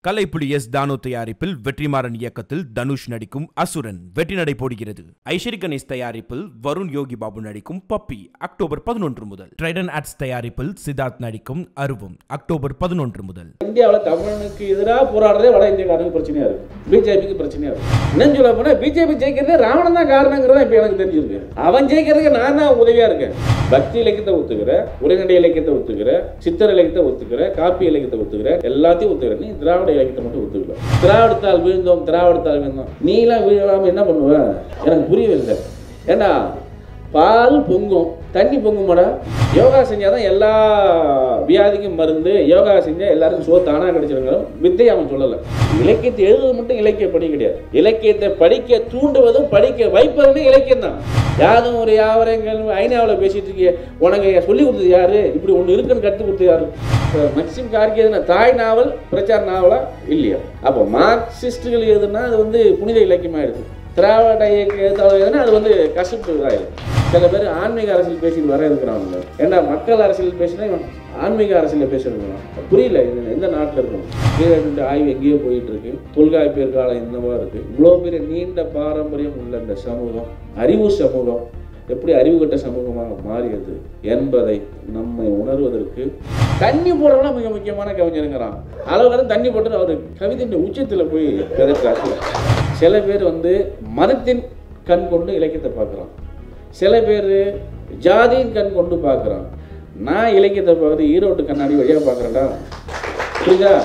Kalaipuli S தானு தயாரிப்பில் வெற்றிமாறன் இயக்கத்தில் தனுஷ் நடிக்கும் அசுரன் வெற்றி நடை போடுகிறது ஐஸ்வரி கணேஷ் தயாரிப்பில் வருண் யோகி பாபு நடிக்கும் பப்பி அக்டோபர் பதினொன்று முதல் ட்ரைடன் ஆட்ஸ் தயாரிப்பில் சித்தார்த் நடிக்கும் அருவம் அக்டோபர் பதினொன்று முதல் இந்தியாவில் தமிழனுக்கு எதிராக போராடுறதே வட இந்தியக்காரனுக்கு பிரச்சனையா இருக்கு பிஜேபிக்கு பிரச்சனையா இருக்கு இன்னும் சொல்ல போனா பிஜேபி ஜெயிக்கிறதே ராவணன் தான் காரணங்கிறத இப்போ எனக்கு தெரிஞ்சிருக்கு அவன் ஜெயிக்கிறதுக்கு நான் தான் உதவியா இருக்கேன் பக்தி இலக்கியத்தை ஒத்துக்கிற உரைநடை இலக்கியத்தை ஒத்துக்கிற சித்தர் இலக்கியத்தை ஒத்துக்கிற காப்பி இலக்கியத்தை ஒத்துக்கிற எல்லாத்தையும் ஒத்துக்கிற நீ திராவிட இலக்கியத்தை மட்டும் ஒத்துக்கல திராவிடத்தால் வீழ்ந்தோம் திராவிடத்தால் வீழ்ந்தோம் நீலாம் வீழாம என்ன பண்ணுவ எனக்கு புரியவில்லை ஏண்டா பால் பொங்கும் தண்ணி பொங்குமாடா யோகா செஞ்சாதான் எல்லா வியாதிக்கும் மருந்து யோகா செஞ்சா எல்லாருக்கும் சோறு தானா கிடைச்சிருங்க வித்தை அவன் சொல்லலை இலக்கியத்தை எழுதுவது மட்டும் இலக்கிய பணி கிடையாது இலக்கியத்தை படிக்க தூண்டுவதும் படிக்க வைப்பதுமே இலக்கியம் தான் யாரும் ஒரு யாவரங்கள் ஐநாவில் பேசிட்டு இருக்கிய உனக்கு சொல்லி கொடுத்தது யாரு இப்படி ஒன்று இருக்குன்னு கற்றுக் கொடுத்தது யாரு மேக்சிம் கார்கி எதுனா தாய் நாவல் பிரச்சார நாவலா இல்லையா அப்போ மார்க்சிஸ்டுகள் எதுனா அது வந்து புனித இலக்கியமாயிடுது திராவிட இயக்க எழுத்தாளர் எதுனா அது வந்து கஷ்டப்பு இதாயிடும் சில பேர் ஆன்மீக அரசியல் பேசிட்டு வர இருக்கிறாங்க ஏன்னா மக்கள் அரசியல் பேசினா இவன் ஆன்மீக அரசியல் பேசுறதுனா புரியல இது எந்த நாட்டில் இருக்கணும் கீழே இந்த ஆய்வு எங்கேயோ போயிட்டு இருக்கு தொல்காப்பியர் காலம் என்னவா இருக்கு இவ்வளோ பெரிய நீண்ட பாரம்பரியம் உள்ள இந்த சமூகம் அறிவு சமூகம் எப்படி அறிவு கட்ட சமூகமாக மாறியது என்பதை நம்மை உணர்வதற்கு தண்ணி போடுறவங்க மிக முக்கியமான கவிஞருங்கிறான் அளவு கடந்து தண்ணி போட்டு அவர் கவிதையின் உச்சத்தில் போய் விதைக்கிறாரு சில பேர் வந்து மதத்தின் கண் கொண்டு இலக்கியத்தை பார்க்குறான் சில பேர் ஜாதியின் கண் கொண்டு பார்க்குறான் நான் இலக்கியத்தை பார்க்குறது ஈரோட்டு கண்ணாடி வழியாக பார்க்குறேன்டா புரியுதா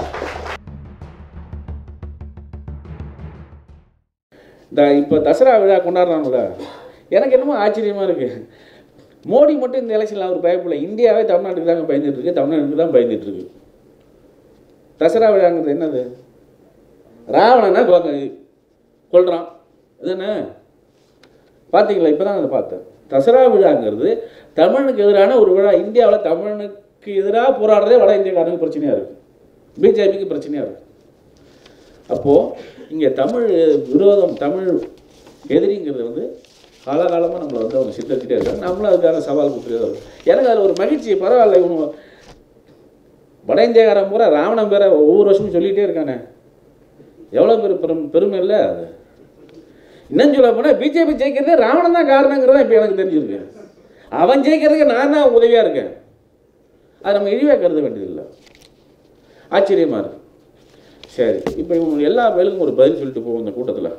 இந்த இப்போ தசரா விழா கொண்டாடுறாங்கல்ல எனக்கு என்னமோ ஆச்சரியமாக இருக்குது மோடி மட்டும் இந்த எலெக்ஷனில் அவர் பயப்படல இந்தியாவே தமிழ்நாட்டுக்கு தாங்க பயந்துட்டு இருக்கு தமிழ்நாட்டுக்கு தான் பயந்துட்டு இருக்கு தசரா விழாங்கிறது என்னது ராவணனா கொ- கொல்றான் இதுதானே பார்த்தீங்களா இப்போ தான் அதை பார்த்தேன் தசரா விழாங்கிறது தமிழனுக்கு எதிரான ஒரு விழா இந்தியாவில் தமிழனுக்கு எதிராக போராடுறதே வட இந்தியக்காரனுக்கு பிரச்சனையாக இருக்குது பிஜேபிக்கு பிரச்சனையாக இருக்குது அப்போது இங்கே தமிழ் விரோதம் தமிழ் எதிரிங்கிறது வந்து காலகாலமாக நம்மளை வந்து அவங்க சித்தரிச்சுட்டே இருக்காங்க நம்மளும் அதுக்கான சவால் கொடுத்துட்டே வரும் எனக்கு அதில் ஒரு மகிழ்ச்சி பரவாயில்ல இவனு வட இந்தியக்காரன் பூரா ராவணன் பேரை ஒவ்வொரு வருஷமும் சொல்லிகிட்டே இருக்கானே எவ்வளோ பெரு பெரும் பெருமை இல்லை அது இன்னும் சொல்ல போனால் பிஜேபி ஜெயிக்கிறதே ராவணன் தான் காரணங்கிறதா இப்போ எனக்கு தெரிஞ்சிருக்கு அவன் ஜெயிக்கிறதுக்கு நான் தான் உதவியாக இருக்கேன் அது நம்ம இழிவாக கருத வேண்டியதில்லை ஆச்சரியமாக இருக்கு சரி இப்போ இவங்க எல்லா பேருக்கும் ஒரு பதில் சொல்லிட்டு போவோம் இந்த கூட்டத்தில்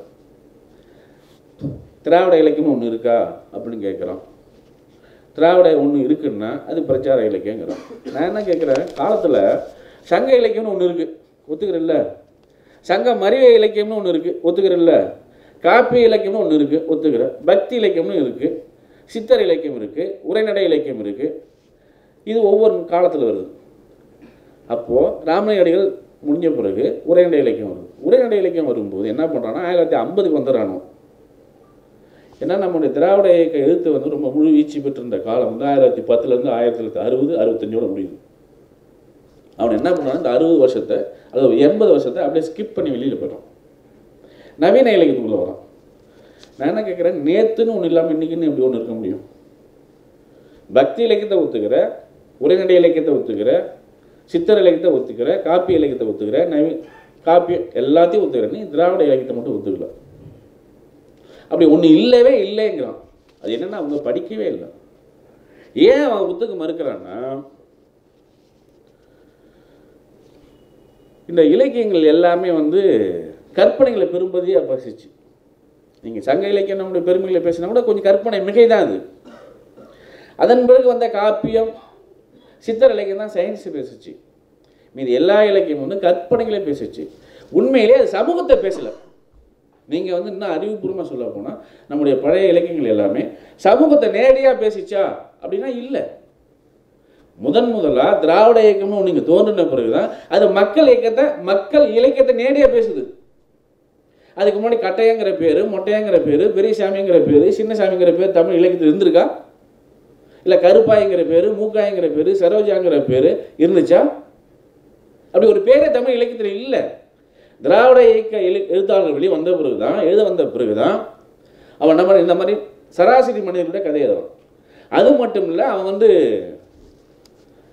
திராவிட இலக்கியம் ஒன்று இருக்கா அப்படின்னு கேட்குறோம் திராவிட ஒன்று இருக்குன்னா அது பிரச்சார இலக்கியங்கிறோம் நான் என்ன கேட்குறேன் காலத்தில் சங்க இலக்கியம்னு ஒன்று இருக்குது ஒத்துக்கிறல்ல சங்க மறிவை இலக்கியம்னு ஒன்று இருக்குது ஒத்துக்கிறல்ல காப்பிய இலக்கியம்னு ஒன்று இருக்குது ஒத்துக்கிற பக்தி இலக்கியம்னு இருக்குது சித்தர் இலக்கியம் இருக்குது உரைநடை இலக்கியம் இருக்குது இது ஒவ்வொரு காலத்தில் வருது அப்போது ராமநாயடிகள் முடிஞ்ச பிறகு உரைநடை இலக்கியம் வருது உரைநடை இலக்கியம் வரும்போது என்ன பண்ணுறான்னா ஆயிரத்தி தொள்ளாயிரத்தி ஐம்பதுக்கு வந்துடுறானோ ஏன்னா நம்முடைய திராவிட இயக்க எழுத்து வந்து ரொம்ப முழு வீச்சு பெற்றிருந்த காலம் வந்து ஆயிரத்தி பத்துலேருந்து ஆயிரத்தி தொள்ளாயிரத்தி அறுபது அறுபத்தஞ்சோட முடியுது அவன் என்ன பண்ணுறான் இந்த அறுபது வருஷத்தை அதாவது எண்பது வருஷத்தை அப்படியே ஸ்கிப் பண்ணி வெளியில் போயிடும் நவீன இலக்கியத்துக்குள்ளே வரான் நான் என்ன கேட்குறேன் நேத்துன்னு ஒன்று இல்லாமல் இன்னைக்குன்னு எப்படி ஒன்று இருக்க முடியும் பக்தி இலக்கியத்தை ஒத்துக்கிற உரைநடை இலக்கியத்தை ஒத்துக்கிற சித்தர் இலக்கியத்தை ஒத்துக்கிற காப்பி இலக்கியத்தை ஒத்துக்கிற நவீ காப்பி எல்லாத்தையும் ஒத்துக்கிற நீ திராவிட இலக்கியத்தை மட்டும் ஒத்துக்கல அப்படி ஒன்று இல்லவே இல்லைங்கிறான் அது என்னன்னா அவங்க படிக்கவே இல்லை ஏன் அவன் ஒத்துக்க மறுக்கிறான்னா இந்த இலக்கியங்கள் எல்லாமே வந்து கற்பனைகளை பெரும்பதியாக பசிச்சு நீங்கள் சங்க இலக்கியம் நம்முடைய பெருமைகளை பேசினா கூட கொஞ்சம் கற்பனை மிகை தான் அது அதன் பிறகு வந்த காப்பியம் சித்தர் இலக்கியம் தான் சயின்ஸ் பேசுச்சு மீது எல்லா இலக்கியமும் வந்து கற்பனைகளே பேசுச்சு உண்மையிலே அது சமூகத்தை பேசலை நீங்கள் வந்து இன்னும் அறிவுபூர்வமாக சொல்ல போனால் நம்முடைய பழைய இலக்கியங்கள் எல்லாமே சமூகத்தை நேரடியாக பேசிச்சா அப்படின்னா இல்லை முதன் முதலாக திராவிட இயக்கம்னு நீங்கள் தோன்றின பிறகு தான் அது மக்கள் இயக்கத்தை மக்கள் இலக்கியத்தை நேரடியாக பேசுது அதுக்கு முன்னாடி கட்டையங்கிற பேர் மொட்டையங்கிற பேர் பெரியசாமிங்கிற பேர் சின்னசாமிங்கிற பேர் தமிழ் இலக்கியத்தில் இருந்திருக்கா இல்லை கருப்பாய்ங்கிற பேர் மூக்காய்ங்கிற பேர் சரோஜாங்கிற பேர் இருந்துச்சா அப்படி ஒரு பேரே தமிழ் இலக்கியத்தில் இல்லை திராவிட இயக்க எழு எழுத்தாளர்கள் வெளியே வந்த பிறகு தான் எழுத வந்த பிறகு தான் அவன் நம்ம இந்த மாதிரி சராசரி மனிதர்களுடைய கதை எழுதுறான் அது மட்டும் இல்லை அவன் வந்து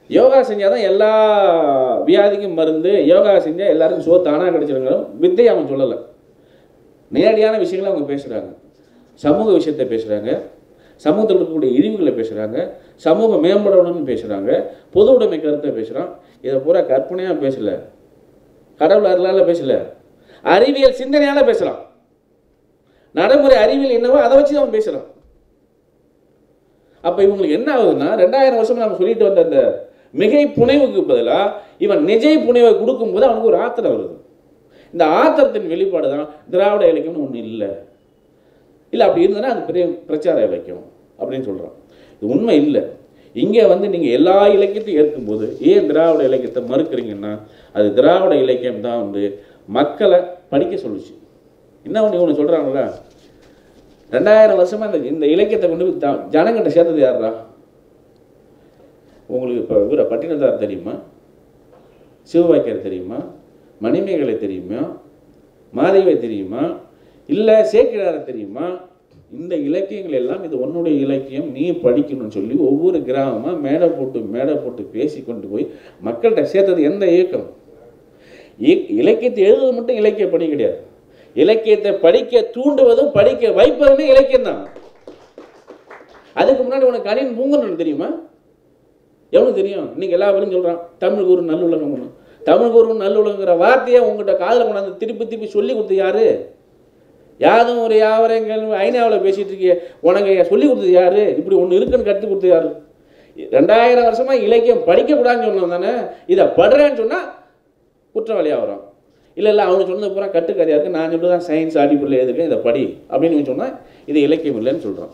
யோகா செஞ்சால் தான் எல்லா வியாதிக்கும் மருந்து யோகா செஞ்சால் எல்லாருக்கும் சோ தானாக கிடைச்சிருங்கிறோம் வித்தை அவன் சொல்லலை நேரடியான விஷயங்களை அவங்க பேசுகிறாங்க சமூக விஷயத்தை பேசுகிறாங்க சமூகத்தில் இருக்கக்கூடிய இழிவுகளை பேசுகிறாங்க சமூகம் மேம்படணும்னு பேசுகிறாங்க பொது உடைமை கருத்தை பேசுகிறான் இதை பூரா கற்பனையாக பேசல கடவுள் அருளால் பேசல அறிவியல் சிந்தனையால் பேசுகிறான் நடைமுறை அறிவியல் என்னவோ அதை வச்சு அவன் பேசுகிறான் அப்போ இவங்களுக்கு என்ன ஆகுதுன்னா ரெண்டாயிரம் வருஷம் நம்ம சொல்லிட்டு வந்த அந்த மிகை புனைவுக்கு பதிலாக இவன் நிஜை புனைவை கொடுக்கும்போது அவனுக்கு ஒரு ஆத்திரம் வருது இந்த ஆத்திரத்தின் வெளிப்பாடு தான் திராவிட இலக்கியம்னு ஒன்று இல்லை இல்லை அப்படி இருந்ததுன்னா அது பெரிய பிரச்சார இலக்கியம் அப்படின்னு சொல்கிறான் இது உண்மை இல்லை இங்கே வந்து நீங்கள் எல்லா இலக்கியத்தையும் ஏற்கும்போது ஏன் திராவிட இலக்கியத்தை மறுக்கிறீங்கன்னா அது திராவிட இலக்கியம் தான் வந்து மக்களை படிக்க சொல்லுச்சு என்ன ஒன்று இவனு சொல்கிறாங்களா ரெண்டாயிரம் வருஷமா இந்த இந்த இலக்கியத்தை கொண்டு போய் த- ஜனங்கிட்ட சேர்த்தது யாருடா உங்களுக்கு இப்போ இவர பட்டினத்தார் தெரியுமா சிவவாக்கியர் தெரியுமா மணிமேகலை தெரியுமா மாதேவை தெரியுமா இல்லை சேக்கிழாரை தெரியுமா இந்த இலக்கியங்கள் எல்லாம் இது உன்னுடைய இலக்கியம் நீ படிக்கணும்னு சொல்லி ஒவ்வொரு கிராமமாக மேடை போட்டு மேடை போட்டு பேசி கொண்டு போய் மக்கள்கிட்ட சேர்த்தது எந்த இயக்கம் இ- இலக்கியத்தை எழுதுவது மட்டும் இலக்கிய பணி கிடையாது இலக்கியத்தை படிக்க தூண்டுவதும் படிக்க வைப்பதுமே இலக்கியம் தான் அதுக்கு முன்னாடி உனக்கு கணின் பூங்கன்னு தெரியுமா எவனுக்கு தெரியும் இன்னைக்கு எல்லா பேரும் சொல்கிறான் தமிழ் குரு நல்லுலகம் ஒன்று தமிழ் குரு நல்லுலகங்கிற வார்த்தையை உங்கள்கிட்ட காதில் கொண்டாந்து திருப்பி திருப்பி சொல்லி கொடுத்தது யாரு யாதும் ஒரு யாவரங்கள் ஐநாவில் பேசிட்டு இருக்கிய உனக்கு சொல்லி கொடுத்தது யாரு இப்படி ஒன்று இருக்குன்னு கற்றுக் கொடுத்தது யாரு ரெண்டாயிரம் வருஷமா இலக்கியம் படிக்கக்கூடாதுன்னு சொன்னோம் தானே இதை படுறேன்னு சொன்னால் குற்றவாளியாக வரும் இல்லை இல்லை அவனுக்கு சொன்னது பூரா கட்டுக்கதையாக இருக்குது நான் சொல்லிட்டு தான் சயின்ஸ் அடிப்படையில் எதுக்கு இதை படி அப்படின்னு சொன்னால் இது இலக்கியம் இல்லைன்னு சொல்கிறான்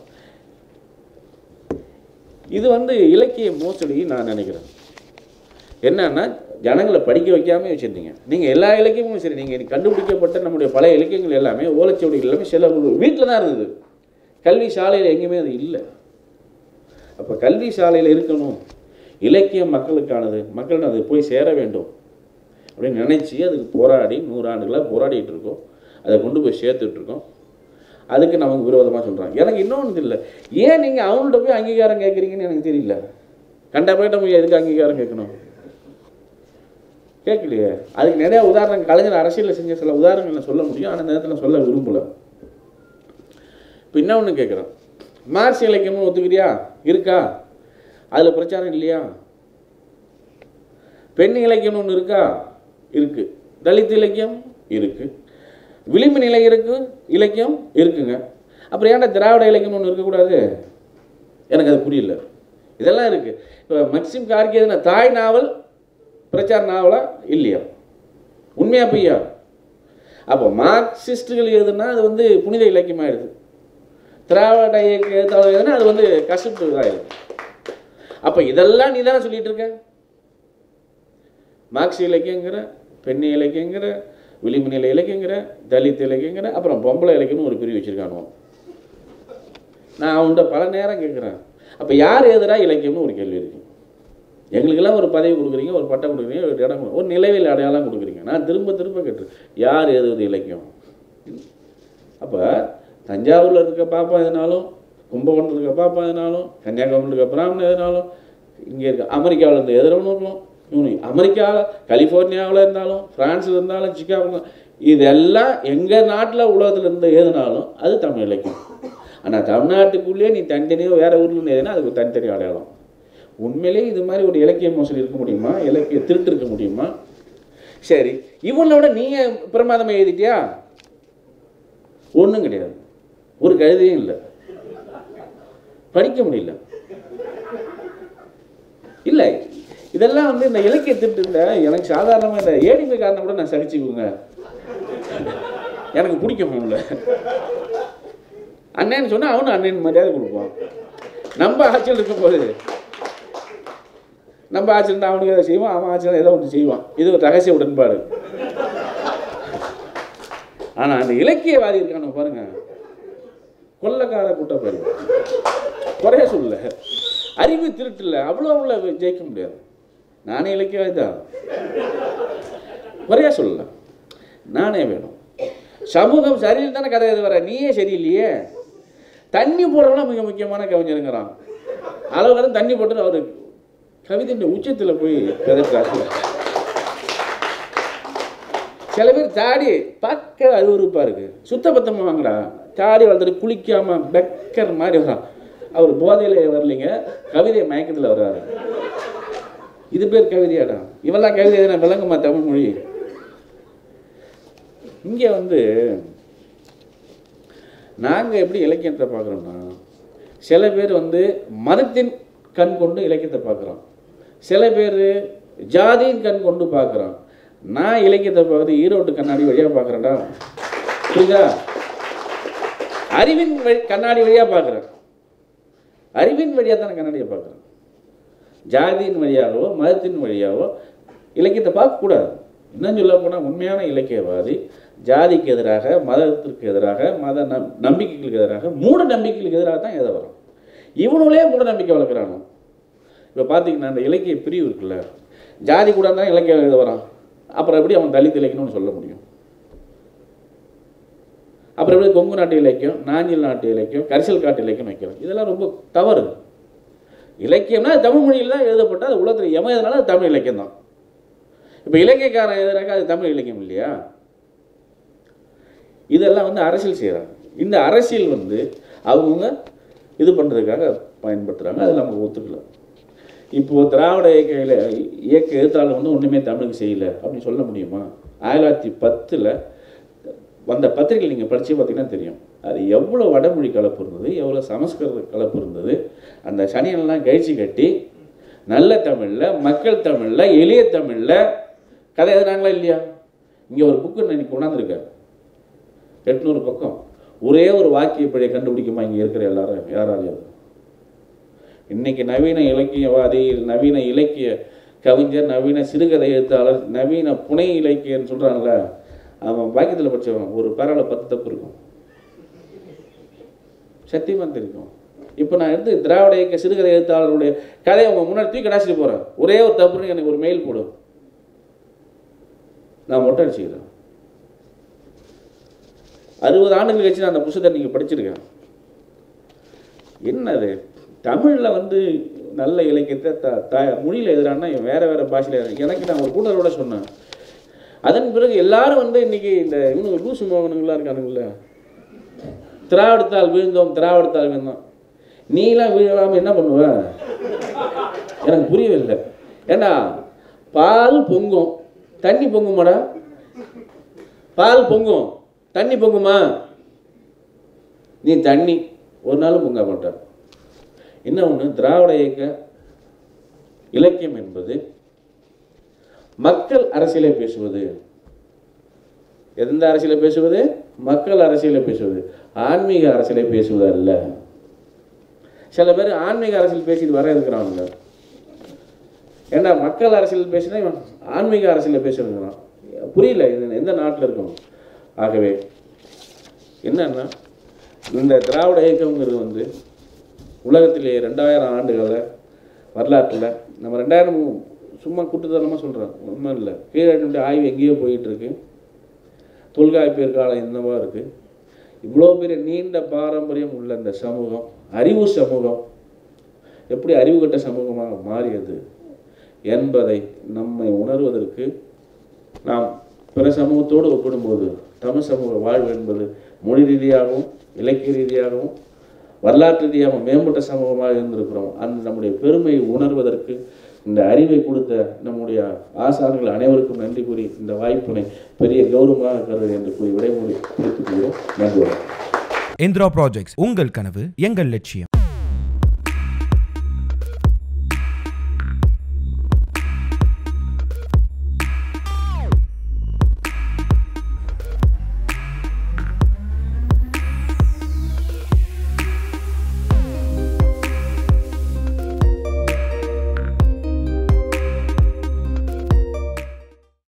இது வந்து இலக்கிய மோசடி நான் நினைக்கிறேன் என்னன்னா ஜனங்களை படிக்க வைக்காம வச்சுருந்தீங்க நீங்கள் எல்லா இலக்கியமும் சரி நீங்கள் கண்டுபிடிக்கப்பட்ட நம்முடைய பழைய இலக்கியங்கள் எல்லாமே ஓலைச்சுவடிகள் எல்லாமே சில வீட்டில் தான் இருந்தது கல்வி சாலையில் எங்கேயுமே அது இல்லை அப்போ கல்வி சாலையில் இருக்கணும் இலக்கியம் மக்களுக்கானது மக்கள் அது போய் சேர வேண்டும் அப்படின்னு நினச்சி அதுக்கு போராடி நூறாண்டுகளாக போராடிட்டு இருக்கோம் அதை கொண்டு போய் சேர்த்துட்டு இருக்கோம் அதுக்கு நமக்கு விரோதமாக சொல்கிறாங்க எனக்கு இன்னொன்று இல்லை ஏன் நீங்கள் அவங்கள்ட்ட போய் அங்கீகாரம் கேட்குறீங்கன்னு எனக்கு தெரியல கண்ட போயிட்ட போய் எதுக்கு அங்கீகாரம் கேட்கணும் கேட்கலையே அதுக்கு நிறைய உதாரணம் கலைஞர் அரசியலில் செஞ்ச சில உதாரணங்களை சொல்ல முடியும் ஆனால் நேரத்தில் சொல்ல விரும்பல இப்போ என்ன ஒன்று கேட்குறோம் மார்க்ஸ் இலக்கியம்னு ஒத்துக்கிறியா இருக்கா அதில் பிரச்சாரம் இல்லையா பெண் இலக்கியம்னு ஒன்று இருக்கா இருக்கு தலித் இலக்கியம் இருக்கு விளிம்பு நிலை இருக்கு இலக்கியம் இருக்குங்க அப்புறம் ஏன்டா திராவிட இலக்கியம்னு ஒன்று இருக்கக்கூடாது எனக்கு அது புரியல இதெல்லாம் இருக்கு இப்போ மக்சிம் கார்கி எதுனா தாய் நாவல் பிரச்சார நாவலா இல்லையா உண்மையா பொய்யா அப்போ மார்க்சிஸ்டுகள் எதுனா அது வந்து புனித இலக்கியமாயிடுது திராவிட இயக்க எழுத்தாளர் எதுனா அது வந்து கசப்பு இதாகிடுது அப்போ இதெல்லாம் நீ தானே சொல்லிட்டு இருக்க மார்க்ஸ் இலக்கியங்கிற பெண்ணி இலக்கியங்கிற விளிம்பு நிலை இலக்கியங்கிற தலித் இலக்கியங்கிற அப்புறம் பொம்பளை இலக்கியம்னு ஒரு பிரிவு வச்சிருக்கானுவோம் நான் அவன்கிட்ட பல நேரம் கேட்குறேன் அப்போ யார் எதிராக இலக்கியம்னு ஒரு கேள்வி இருக்கு எங்களுக்கெல்லாம் ஒரு பதவி கொடுக்குறீங்க ஒரு பட்டம் கொடுக்குறீங்க ஒரு இடம் கொடு- ஒரு நிலவில் அடையாளம் கொடுக்குறீங்க நான் திரும்ப திரும்ப கேட்டு யார் எதுவது இலக்கியம் அப்போ தஞ்சாவூரில் இருக்க பாப்பா எதுனாலும் கும்பகோணத்தில் இருக்க பாப்பா எதுனாலும் கன்னியாகுமரியில் இருக்க பிராமணன் எதுனாலும் இங்கே இருக்க அமெரிக்காவில் இருந்து எதிரவனும் இவனு அமெரிக்காவில் கலிஃபோர்னியாவில் இருந்தாலும் ஃப்ரான்ஸில் இருந்தாலும் சிக்காகோ இதெல்லாம் எங்கள் நாட்டில் உலகத்தில் இருந்து எதுனாலும் அது தமிழ் இலக்கியம் ஆனால் தமிழ்நாட்டுக்குள்ளேயே நீ தனித்தனியாக வேறு ஊரில் எதுனா அதுக்கு தனித்தனி அடையாளம் உண்மையிலேயே இது மாதிரி ஒரு இலக்கிய மோசடி இருக்க முடியுமா இலக்கிய திருட்டு இருக்க முடியுமா சரி இவனை விட நீங்கள் பிரமாதமாக எழுதிட்டியா ஒன்றும் கிடையாது ஒரு கழுதையும் இல்லை படிக்க முடியல இல்லை இதெல்லாம் வந்து இந்த இலக்கிய திருட்டு இந்த எனக்கு சாதாரணமாக இந்த ஏடிமை காரணம் கூட நான் சகிச்சுக்குங்க எனக்கு பிடிக்கும் அவங்கள அண்ணன்னு சொன்னா அவனும் அண்ணன் மரியாதை கொடுப்பான் நம்ம ஆட்சியில் இருக்கும்போது நம்ம ஆட்சியில் இருந்தால் அவனுக்கு எதை செய்வான் அவன் ஆட்சியில் ஏதோ ஒன்று செய்வான் இது ஒரு ரகசிய உடன்பாடு ஆனால் அந்த இலக்கியவாதி இருக்கான பாருங்க கொள்ளக்கார கூட்ட பாருங்க குறைய சொல்ல அறிவு திருட்டுல அவ்வளோ அவ்வளோ ஜெயிக்க முடியாது நானே இலக்கியவாதி தான் குறைய சொல்லல நானே வேணும் சமூகம் சரியில் தானே கதை எழுத வர நீயே சரியில்லையே தண்ணி போடுறவனா மிக முக்கியமான கவிஞருங்கிறான் அளவுக்கு தண்ணி போட்டு அவரு கவிதையின் உச்சத்தில் போய் கதைக்கிறாங்க சில பேர் தாடி பார்க்க அருவருப்பாக இருக்கு சுத்தபத்தமாக வாங்கடா தாடி வளர்த்துட்டு குளிக்காம பெக்கர் மாதிரி வரான் அவர் போதையில் வரலைங்க கவிதை மயக்கத்தில் வர்றாரு இது பேர் கவிதையாடா இவெல்லாம் கவிதை எதுனா விளங்குமா தமிழ் மொழி இங்கே வந்து நாங்கள் எப்படி இலக்கியத்தை பார்க்குறோம்னா சில பேர் வந்து மதத்தின் கண் கொண்டு இலக்கியத்தை பார்க்குறோம் சில பேர் ஜாதியின் கண் கொண்டு பார்க்குறோம் நான் இலக்கியத்தை பார்க்குறது ஈரோட்டு கண்ணாடி வழியாக பார்க்குறேன்டா புரியுதா அறிவின் வழி கண்ணாடி வழியாக பார்க்குறேன் அறிவின் வழியாக தான் நான் கண்ணாடியை பார்க்குறேன் ஜாதியின் வழியாகவோ மதத்தின் வழியாகவோ இலக்கியத்தை பார்க்கக்கூடாது இன்னும் சொல்ல போனால் உண்மையான இலக்கியவாதி ஜாதிக்கு எதிராக மதத்திற்கு எதிராக மத நம் நம்பிக்கைகளுக்கு எதிராக மூட நம்பிக்கைகளுக்கு எதிராக தான் எதை வரும் இவனுங்களே மூட நம்பிக்கை வளர்க்குறானோ இப்போ பார்த்தீங்கன்னா அந்த இலக்கிய பிரிவு இருக்குல்ல ஜாதி கூட தான் இலக்கியம் எழுத வரான் அப்புறம் எப்படி அவன் தலித் இலக்கியம்னு சொல்ல முடியும் அப்புறம் எப்படி கொங்கு நாட்டு இலக்கியம் நாஞ்சில் நாட்டு இலக்கியம் கரிசல் காட்டு இலக்கியம் வைக்கிறோம் இதெல்லாம் ரொம்ப தவறு இலக்கியம்னா அது தமிழ் மொழியில் தான் எழுதப்பட்ட அது உலகத்தில் எவன் எதனால அது தமிழ் இலக்கியம் தான் இப்போ இலக்கியக்காரன் எதிராக அது தமிழ் இலக்கியம் இல்லையா இதெல்லாம் வந்து அரசியல் செய்கிறாங்க இந்த அரசியல் வந்து அவங்கவுங்க இது பண்ணுறதுக்காக பயன்படுத்துகிறாங்க அதை நம்ம ஒத்துக்கல இப்போது திராவிட இயக்க இயக்க எழுத்தாளர் வந்து ஒன்றுமே தமிழுக்கு செய்யலை அப்படின்னு சொல்ல முடியுமா ஆயிரத்தி தொள்ளாயிரத்தி பத்தில் வந்த பத்திரிகை நீங்கள் படித்து பார்த்தீங்கன்னா தெரியும் அது எவ்வளோ வடமொழி கலப்பு இருந்தது எவ்வளோ சமஸ்கிருத கலப்பு இருந்தது அந்த சனியெல்லாம் கழிச்சு கட்டி நல்ல தமிழில் மக்கள் தமிழில் எளிய தமிழில் கதை எழுதுனாங்களா இல்லையா இங்கே ஒரு புக்கு இன்னைக்கு கொண்டாந்துருக்கேன் எட்நூறு பக்கம் ஒரே ஒரு வாக்கிய பிழையை கண்டுபிடிக்குமா இங்கே இருக்கிற எல்லாரும் யாராலையும் இன்னைக்கு நவீன இலக்கியவாதி நவீன இலக்கிய கவிஞர் நவீன சிறுகதை எழுத்தாளர் நவீன புனை இலக்கியன்னு சொல்கிறான்ல அவன் வாக்கியத்தில் படித்தவன் ஒரு பேரால பத்து தப்பு இருக்கும் சத்தியமாக தெரியும் இப்போ நான் எடுத்து திராவிட இயக்க சிறுகதை எழுத்தாளருடைய கதையை அவங்க முன்னாடி தூக்கி கடாச்சிட்டு போகிறேன் ஒரே ஒரு தப்புன்னு எனக்கு ஒரு மெயில் போடும் நான் மொட்டை அடிச்சுக்கிறேன் அறுபது ஆண்டுகள் கழிச்சு நான் அந்த புத்தகத்தை நீங்கள் படிச்சிருக்கேன் என்னது தமிழில் வந்து நல்ல இலக்கியத்தை த த மொழியில் எதிரானா வேறு வேறு பாஷையில் எனக்கு நான் ஒரு கூட்டரோட சொன்னேன் அதன் பிறகு எல்லாரும் வந்து இன்னைக்கு இந்த இவனுங்க லூசு மோகனுங்களாம் இருக்கானுங்கள திராவிடத்தால் வீழ்ந்தோம் திராவிடத்தால் வீழ்ந்தோம் நீலாம் வீழாமல் என்ன பண்ணுவ எனக்கு புரியவே இல்லை ஏண்டா பால் பொங்கும் தண்ணி பொங்குமாடா பால் பொங்கும் தண்ணி பொங்குமா நீ தண்ணி ஒரு நாளும் பொங்க மாட்ட என்ன ஒன்று திராவிட இயக்க இலக்கியம் என்பது மக்கள் அரசியலை பேசுவது எந்த அரசியலை பேசுவது மக்கள் அரசியலை பேசுவது ஆன்மீக அரசியலை பேசுவது அல்ல சில பேர் ஆன்மீக அரசியல் பேசிட்டு வர இருக்கிறாங்க ஏன்னா மக்கள் அரசியல் பேசினா இவன் ஆன்மீக அரசியலை பேசுகிறான் புரியல இது எந்த நாட்டில் இருக்கணும் ஆகவே என்னன்னா இந்த திராவிட இயக்கங்கிறது வந்து உலகத்திலே ரெண்டாயிரம் ஆண்டுகளில் வரலாற்றில் நம்ம ரெண்டாயிரம் சும்மா குட்டுத்தனமாக சொல்கிறோம் ஒன்றும் இல்லை கீழே ஆய்வு எங்கேயோ போயிட்டு இருக்கு தொல்காப்பியர் காலம் என்னவா இருக்குது இவ்வளோ பெரிய நீண்ட பாரம்பரியம் உள்ள இந்த சமூகம் அறிவு சமூகம் எப்படி அறிவு கட்ட சமூகமாக மாறியது என்பதை நம்மை உணர்வதற்கு நாம் பிற சமூகத்தோடு ஒப்பிடும்போது தமிழ் சமூக வாழ்வு என்பது மொழி ரீதியாகவும் இலக்கிய ரீதியாகவும் வரலாற்று ரீதியாகவும் மேம்பட்ட சமூகமாக இருந்திருக்கிறோம் அந்த நம்முடைய பெருமையை உணர்வதற்கு இந்த அறிவை கொடுத்த நம்முடைய ஆசான்கள் அனைவருக்கும் நன்றி கூறி இந்த வாய்ப்பினை பெரிய கௌரவமாக கருது என்று கூறி விடைமொழி கொடுத்துக் கொள்கிறோம் நன்றி வணக்கம். இந்திரா ப்ராஜெக்ட்ஸ் உங்கள் கனவு எங்கள் லட்சியம்